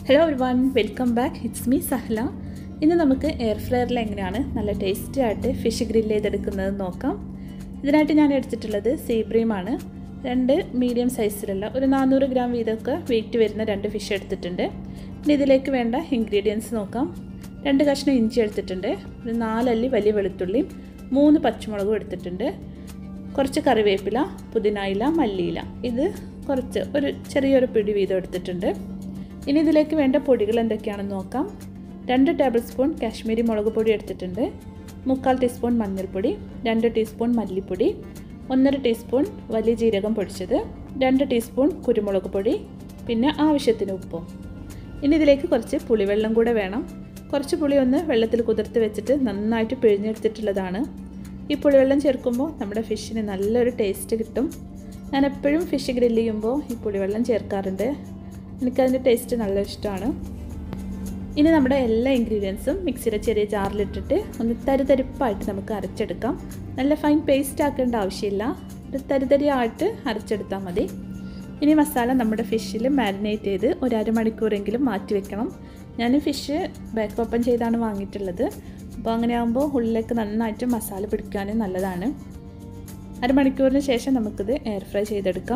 hello ഒരു one welcome back it's me Sahala ഇന്ന് നമുക്ക് എയർ ഫ്രയറിൽ എങ്ങനെയാണ് നല്ല ടേസ്റ്റി ആയിട്ട് ഫിഷ് ഗ്രില്ല് ചെയ്തെടുക്കുന്നത് നോക്കാം ഇതിനായിട്ട് ഞാൻ എടുത്തിട്ടുള്ളത് സീബ്രീമാണ് രണ്ട് മീഡിയം സൈസിലുള്ള ഒരു നാനൂറ് ഗ്രാം വീതമൊക്കെ വെയിറ്റ് വരുന്ന രണ്ട് ഫിഷ് എടുത്തിട്ടുണ്ട് ഇനി ഇതിലേക്ക് വേണ്ട ഇൻഗ്രീഡിയൻസ് നോക്കാം രണ്ട് കഷ്ണം ഇഞ്ചി എടുത്തിട്ടുണ്ട് ഒരു നാലല്ലി വലിയ വെളുത്തുള്ളിയും മൂന്ന് പച്ചമുളകും എടുത്തിട്ടുണ്ട് കുറച്ച് കറിവേപ്പില പുതിനായില മല്ലിയില ഇത് കുറച്ച് ഒരു ചെറിയൊരു പിടി വീതം എടുത്തിട്ടുണ്ട് ഇനി ഇതിലേക്ക് വേണ്ട പൊടികൾ എന്തൊക്കെയാണെന്ന് നോക്കാം രണ്ട് ടേബിൾ സ്പൂൺ കാശ്മീരി മുളക് പൊടി എടുത്തിട്ടുണ്ട് മുക്കാൽ ടീസ്പൂൺ മഞ്ഞൾപ്പൊടി രണ്ട് ടീസ്പൂൺ മല്ലിപ്പൊടി ഒന്നര ടീസ്പൂൺ വലിയ ജീരകം പൊടിച്ചത് രണ്ട് ടീസ്പൂൺ കുരുമുളക് പൊടി പിന്നെ ആവശ്യത്തിന് ഉപ്പും ഇനി ഇതിലേക്ക് കുറച്ച് പുളിവെള്ളം കൂടെ വേണം കുറച്ച് പുളി ഒന്ന് വെള്ളത്തിൽ കുതിർത്ത് വെച്ചിട്ട് നന്നായിട്ട് പിഴിഞ്ഞെടുത്തിട്ടുള്ളതാണ് ഈ പുളിവെള്ളം ചേർക്കുമ്പോൾ നമ്മുടെ ഫിഷിന് നല്ലൊരു ടേസ്റ്റ് കിട്ടും ഞാൻ എപ്പോഴും ഫിഷ് ഗ്രില്ല് ചെയ്യുമ്പോൾ ഈ പുളിവെള്ളം ചേർക്കാറുണ്ട് എനിക്കതിൻ്റെ ടേസ്റ്റ് നല്ല ഇഷ്ടമാണ് ഇനി നമ്മുടെ എല്ലാ ഇൻഗ്രീഡിയൻസും മിക്സിയുടെ ചെറിയ ജാറിലിട്ടിട്ട് ഒന്ന് തരിതരിപ്പായിട്ട് നമുക്ക് അരച്ചെടുക്കാം നല്ല ഫൈൻ പേസ്റ്റ് ആക്കേണ്ട ആവശ്യമില്ല ഒരു തരിതരിയായിട്ട് അരച്ചെടുത്താൽ മതി ഇനി മസാല നമ്മുടെ ഫിഷിൽ മാരിനേറ്റ് ചെയ്ത് ഒരു അരമണിക്കൂറെങ്കിലും മാറ്റി വെക്കണം ഞാൻ ഫിഷ് ബാക്ക് ഓപ്പൺ ചെയ്താണ് വാങ്ങിയിട്ടുള്ളത് അപ്പോൾ അങ്ങനെ ആകുമ്പോൾ ഉള്ളിലേക്ക് നന്നായിട്ട് മസാല പിടിക്കാനും നല്ലതാണ് അരമണിക്കൂറിന് ശേഷം നമുക്കിത് എയർ ഫ്രൈ ചെയ്തെടുക്കാം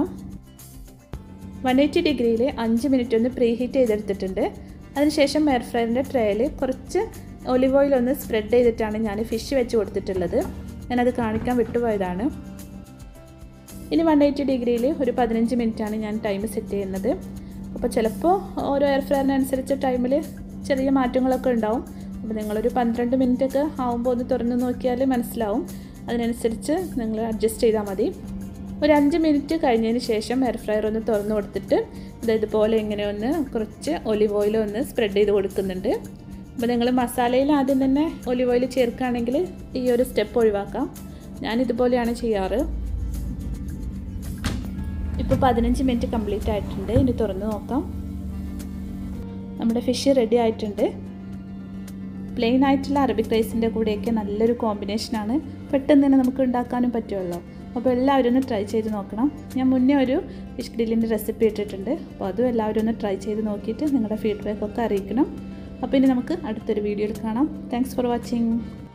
വൺ എയ്റ്റി ഡിഗ്രിയിൽ അഞ്ച് മിനിറ്റ് ഒന്ന് പ്രീ ഹീറ്റ് ചെയ്തെടുത്തിട്ടുണ്ട് അതിനുശേഷം എയർ ഫ്രൈറിൻ്റെ ട്രേയിൽ കുറച്ച് ഒലിവ് ഓയിൽ ഒന്ന് സ്പ്രെഡ് ചെയ്തിട്ടാണ് ഞാൻ ഫിഷ് വെച്ച് കൊടുത്തിട്ടുള്ളത് ഞാനത് കാണിക്കാൻ വിട്ടുപോയതാണ് ഇനി വൺ എയ്റ്റി ഡിഗ്രിയിൽ ഒരു പതിനഞ്ച് മിനിറ്റാണ് ഞാൻ ടൈം സെറ്റ് ചെയ്യുന്നത് അപ്പോൾ ചിലപ്പോൾ ഓരോ എയർ ഫ്രയറിനനുസരിച്ച് ടൈമിൽ ചെറിയ മാറ്റങ്ങളൊക്കെ ഉണ്ടാവും അപ്പോൾ നിങ്ങളൊരു പന്ത്രണ്ട് മിനിറ്റൊക്കെ ആകുമ്പോൾ ഒന്ന് തുറന്ന് നോക്കിയാൽ മനസ്സിലാവും അതിനനുസരിച്ച് നിങ്ങൾ അഡ്ജസ്റ്റ് ചെയ്താൽ മതി ഒരു അഞ്ച് മിനിറ്റ് കഴിഞ്ഞതിന് ശേഷം എയർ ഫ്രയർ ഒന്ന് തുറന്ന് കൊടുത്തിട്ട് ഇത് ഇതുപോലെ ഇങ്ങനെ ഒന്ന് കുറച്ച് ഒലിവ് ഓയിൽ ഒന്ന് സ്പ്രെഡ് ചെയ്ത് കൊടുക്കുന്നുണ്ട് അപ്പോൾ നിങ്ങൾ മസാലയിൽ ആദ്യം തന്നെ ഒലിവ് ഓയിൽ ചേർക്കുകയാണെങ്കിൽ ഈ ഒരു സ്റ്റെപ്പ് ഒഴിവാക്കാം ഞാൻ ഇതുപോലെയാണ് ചെയ്യാറ് ഇപ്പോൾ പതിനഞ്ച് മിനിറ്റ് കംപ്ലീറ്റ് ആയിട്ടുണ്ട് ഇനി തുറന്ന് നോക്കാം നമ്മുടെ ഫിഷ് റെഡി ആയിട്ടുണ്ട് പ്ലെയിൻ ആയിട്ടുള്ള അറബിക് റൈസിൻ്റെ കൂടെയൊക്കെ നല്ലൊരു കോമ്പിനേഷനാണ് പെട്ടെന്ന് തന്നെ നമുക്ക് ഉണ്ടാക്കാനും പറ്റുമല്ലോ അപ്പോൾ എല്ലാവരും ഒന്ന് ട്രൈ ചെയ്ത് നോക്കണം ഞാൻ മുന്നേ ഒരു ഫിഷ് ഗ്രില്ലിൻ്റെ റെസിപ്പി ഇട്ടിട്ടുണ്ട് അപ്പോൾ അതും എല്ലാവരും ഒന്ന് ട്രൈ ചെയ്ത് നോക്കിയിട്ട് നിങ്ങളുടെ ഫീഡ്ബാക്ക് ഒക്കെ അറിയിക്കണം അപ്പോൾ ഇനി നമുക്ക് അടുത്തൊരു വീഡിയോയിൽ കാണാം താങ്ക്സ് ഫോർ വാച്ചിങ്